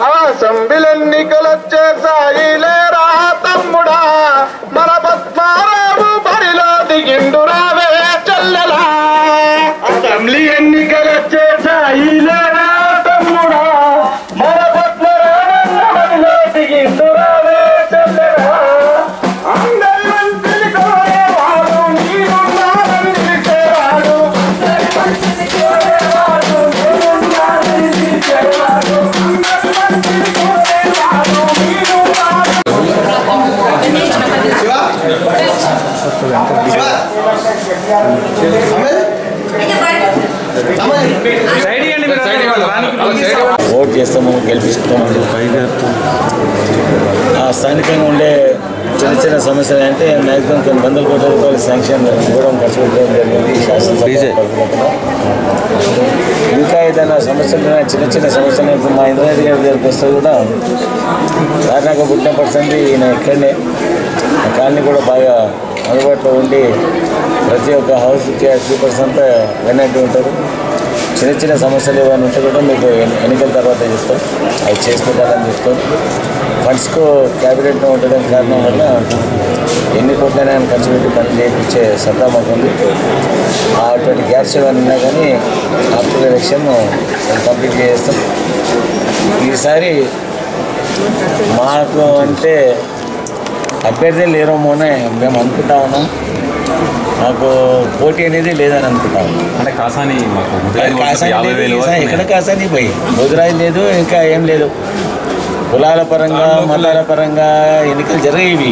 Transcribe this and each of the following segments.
అసెంబ్లీలెన్నికలొచ్చే సాయిలేరా తమ్ముడా మన పద్మారావు బరిలో దిగిండు రావే చెల్లెలా అసెంబ్లీ ఎన్నికలొచ్చే సాయిలేరా తమ్ముడా మన పద్మరావు బరిలో దిగిండు రావే చెల్లెలా అందరి మంత్రులు కోరేవాడు నీరున్నారని తెలిసేవాడు అందరి మంత్రులు కోరేవాడు నీరున్నారని తెలిసేవాడు అందరి మంత్రులు కోరేవాడు నీరున్నారని ఓట్ చేస్తాము గెలిపిస్తాము ఆ స్థానికంగా ఉండే చిన్న చిన్న సమస్యలు అంటే మ్యాక్సిమం కొన్ని వందల కోట్ల రూపాయలు శాంక్షన్ ఇవ్వడం ఖర్చు పెట్టడం జరిగింది ఈ శాసనసభ పరిధిలోపల. ఇంకా ఏదైనా సమస్యలు ఉన్నా, చిన్న చిన్న సమస్యలు ఇప్పుడు మా ఇంద్రారెడ్డి గారి దగ్గరికి వస్తే కూడా సార్ నాకు పుట్టిన పర్సెంట్ ఈయన ఇక్కడనే ఆ కాలనీ కూడా బాగా అందుబాటులో ఉండి ప్రతి ఒక్క హౌస్కి త్రీ పర్సెంట్ వెనక్కి ఉంటారు చిన్న చిన్న సమస్యలు ఏమైనా ఉంటే కూడా మీకు ఎన్ని- ఎన్నికల తర్వాత చెప్తాం అవి చేసి పెట్టాలని చెప్తాం ఫండ్స్కు క్యాబినెట్లో ఉండడం కారణం వల్ల ఎన్ని కోట్లైనా ఆయన ఖర్చు పెట్టి పని చేయించే సత్తా మాకు ఉంది ఆ అటువంటి గ్యాప్స్ ఏమైనా ఉన్నా కానీ ఆఫ్టర్ ఎలక్షన్ మేము కంప్లీట్ చేస్తాం ఈసారి మాకు అంటే అభ్యర్థి లేరేమో అని మేము అనుకుంటా ఉన్నాం మాకు పోటీ అనేది లేదని అనుకుంటా ఉన్నాం అంటే కాసాని మాకు ముద్రాయి కాసాని యాభై లేదు, వేలు ఈసారి వరకు ఎక్కడ కాసాని పోయి ముదిరాయి లేదు ఇంకా ఏం లేదు కులాల పరంగా మతాల పరంగా ఎన్నికలు జరిగేవి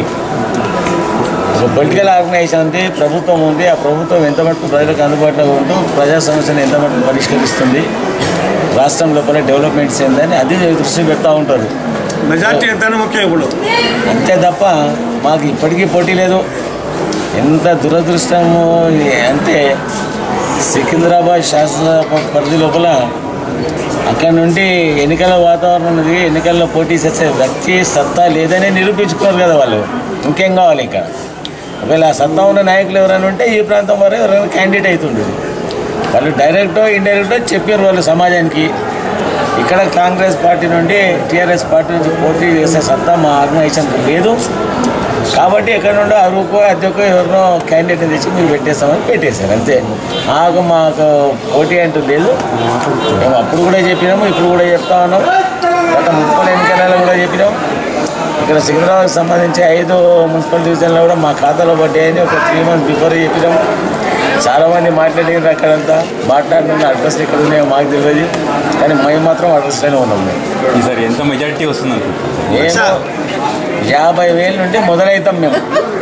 ఒక పొలిటికల్ ఆర్గనైజేషన్ ఉంది ప్రభుత్వం ఉంది ఆ ప్రభుత్వం ఎంత మటుకు ప్రజలకు అందుబాటులో ఉంటూ ప్రజా సమస్యను ఎంత మటుకు పరిష్కరిస్తుంది రాష్ట్రం లోపల డెవలప్మెంట్స్ ఏందని అది దృష్టి పెడతా ఉంటారు మెజార్టీ ఎంతైనా ముఖ్యం ఇప్పుడు అంతే తప్ప మాకు ఇప్పటికీ పోటీ లేదు ఎంత దురదృష్టము అంటే సికింద్రాబాద్ శాసన పరిధి లోపల అక్కడ నుండి ఎన్నికల వాతావరణం ఉన్నది ఎన్నికల్లో పోటీ చేసే వ్యక్తి సత్తా లేదనే నిరూపించుకోరు కదా వాళ్ళు ఇంకేం కావాలి ఇంకా ఒకవేళ ఆ సత్తా ఉన్న నాయకులు ఎవరైనా ఉంటే ఈ ప్రాంతం వారు ఎవరైనా క్యాండిడేట్ అవుతుండేది వాళ్ళు డైరెక్టో ఇండైరెక్టో చెప్పారు వాళ్ళు సమాజానికి ఇక్కడ కాంగ్రెస్ పార్టీ నుండి టీఆర్ఎస్ పార్టీ నుంచి పోటీ చేసే సత్తా మా ఆర్గనైజేషన్కి లేదు కాబట్టి ఎక్కడ నుండో అరువుకో అద్దెకో ఎవరినో క్యాండిడేట్ తెచ్చి మీరు పెట్టేస్తామని పెట్టేశారు అంతే మాకు మాకు పోటీ అంటూ లేదు మేము అప్పుడు కూడా చెప్పినాము ఇప్పుడు కూడా చెప్తా ఉన్నాం గత మున్సిపల్ ఎన్నికలలో కూడా చెప్పినాం ఇక్కడ సికింద్రాబాద్కి సంబంధించి ఐదు మున్సిపల్ డివిజన్లో కూడా మా ఖాతాలో పడ్డాయని ఒక త్రీ మంత్స్ బిఫోర్ చెప్పినాం చాలామంది మాట్లాడినారు అక్కడంతా మాట్లాడిన అడ్రస్ ఎక్కడ ఉన్నాయో మాకు తెలియదు కానీ మేము మాత్రం అడ్రస్లోనే ఉన్నాం మేము ఈసారి ఎంత మెజారిటీ వస్తుంది అనుకుంటున్నారు మేము యాభై వేల నుండి మొదలవుతాం మేము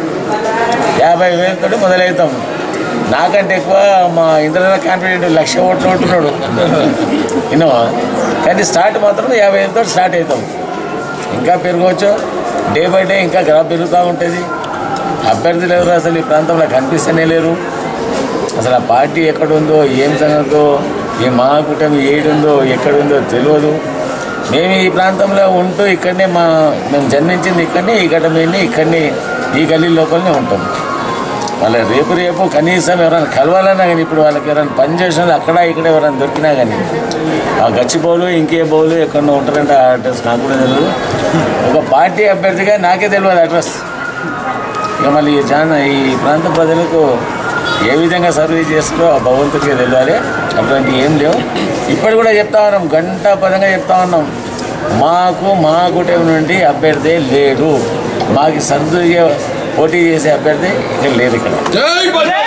యాభై వేలతో మొదలవుతాం నాకంటే ఎక్కువ మా ఇంద్రజన కాన్ఫిడెంట్ లక్ష ఓట్లు ఉంటున్నాడు విన్నావా కానీ స్టార్ట్ మాత్రం యాభై వేలతో స్టార్ట్ అవుతాం ఇంకా పెరగవచ్చు డే బై డే ఇంకా గ్రాఫ్ పెరుగుతూ ఉంటుంది అభ్యర్థులు ఎవరు అసలు ఈ ప్రాంతంలో కనిపిస్తూనే లేరు అసలు ఆ పార్టీ ఎక్కడుందో ఏం సంగతో ఈ మహాకూటమి ఏడుందో ఎక్కడుందో తెలియదు మేము ఈ ప్రాంతంలో ఉంటూ ఇక్కడనే మా మేము జన్మించింది ఇక్కడనే ఈ గడ్డ మీదనే ఇక్కడనే ఈ గల్లీ లోపలనే ఉంటాం వాళ్ళ రేపు రేపు కనీసం ఎవరైనా కలవాలన్నా కానీ ఇప్పుడు వాళ్ళకి ఎవరైనా పని చేసిన అక్కడ ఇక్కడ ఎవరైనా దొరికినా కానీ ఆ గచ్చిబౌలు ఇంకే బౌలు ఎక్కడో ఉంటారంటే ఆ అడ్రస్ నాకు కూడా తెలియదు ఒక పార్టీ అభ్యర్థిగా నాకే తెలియదు అడ్రస్ ఇక మళ్ళీ ఈ జాన ఈ ప్రాంత ప్రజలకు ఏ విధంగా సర్వీస్ చేస్తారో ఆ భగవంతుడికి తెలియాలి అటువంటి ఏం లేవు ఇప్పుడు కూడా చెప్తా ఉన్నాం గంట పదంగా చెప్తా ఉన్నాం మాకు మా కుటుంబం నుండి అభ్యర్థి లేడు మాకు సర్దుగా పోటీ చేసే అభ్యర్థి ఇక్కడ లేదు ఇక్కడ